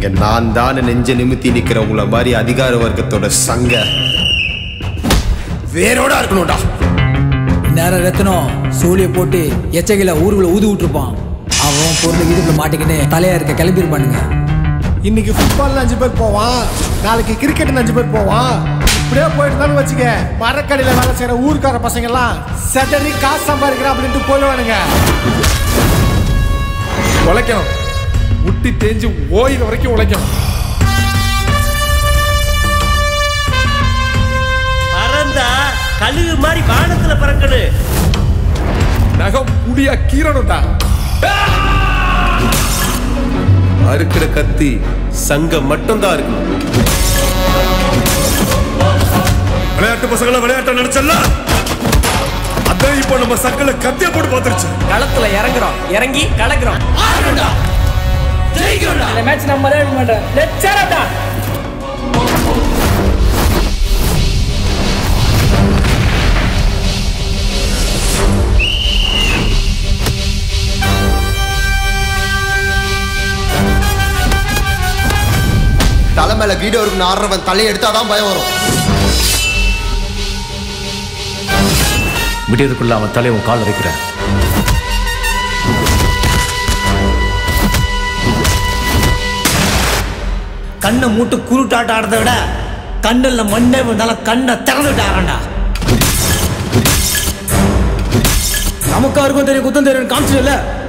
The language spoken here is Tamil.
இங்க நான் தான் நெஞ்ச நிமித்தி நிக்கிறவங்கள மாதிரி அதிகார வர்க்கத்தோட சங்க வேரோட இருக்கணும்டா நேரம் ரத்தனம் சூழிய போட்டு எச்சகையில ஊருக்குள்ள ஊதி விட்டுருப்பான் அவன் பொருள் இடுப்புல மாட்டிக்கின்னு தலையா இருக்க கிளம்பிருப்பானுங்க இன்னைக்கு ஃபுட்பால்ல அஞ்சு பேர் போவான் நாளைக்கு கிரிக்கெட்னு அஞ்சு பேர் போவான் இப்படியே போயிட்டு இருந்தாலும் வச்சுக்க மரக்கடையில வேலை செய்யற ஊருக்கார பசங்க எல்லாம் செதறி காசு சம்பாதிக்கிறேன் அப்படின்ட்டு போயிடுவானுங்க உழைக்கணும் முட்டி தேஞ்சு ஓயிற வரைக்கும் உழைக்கணும் பறந்தா கழுகு மாதிரி வானத்துல பறக்கணும் நகம் புடியா கீரணும்டா அறுக்கிற கத்தி சங்கம் மட்டும்தான் இருக்கணும் விளையாட்டு பசங்களை விளையாட்ட நினைச்சல அதான் இப்போ நம்ம சக்கல கத்திய போட்டு பார்த்துருச்சு களத்துல இறங்குறோம் இறங்கி கலக்குறோம் இந்த மேட்ச் நம்ம தான் win பண்றோம் லெட்ஸ் சேரடா தலை மேல வீடியோ இருக்குன்னு ஆடுறவன் தலையை எடுத்தாதான் பயம் வரும் விடியதுக்குள்ள அவன் தலையை உன் கால் வைக்கிறேன் கண்ணை மூட்டு குருட்டாட்ட ஆடுறத விட கண்ணில் மண்ணே விழுந்தாலும் கண்ணை திறந்துட்டு ஆறண்டா நமக்கு அவருக்கும் தெரியும் குத்தம் தெரியும் காமிச்சு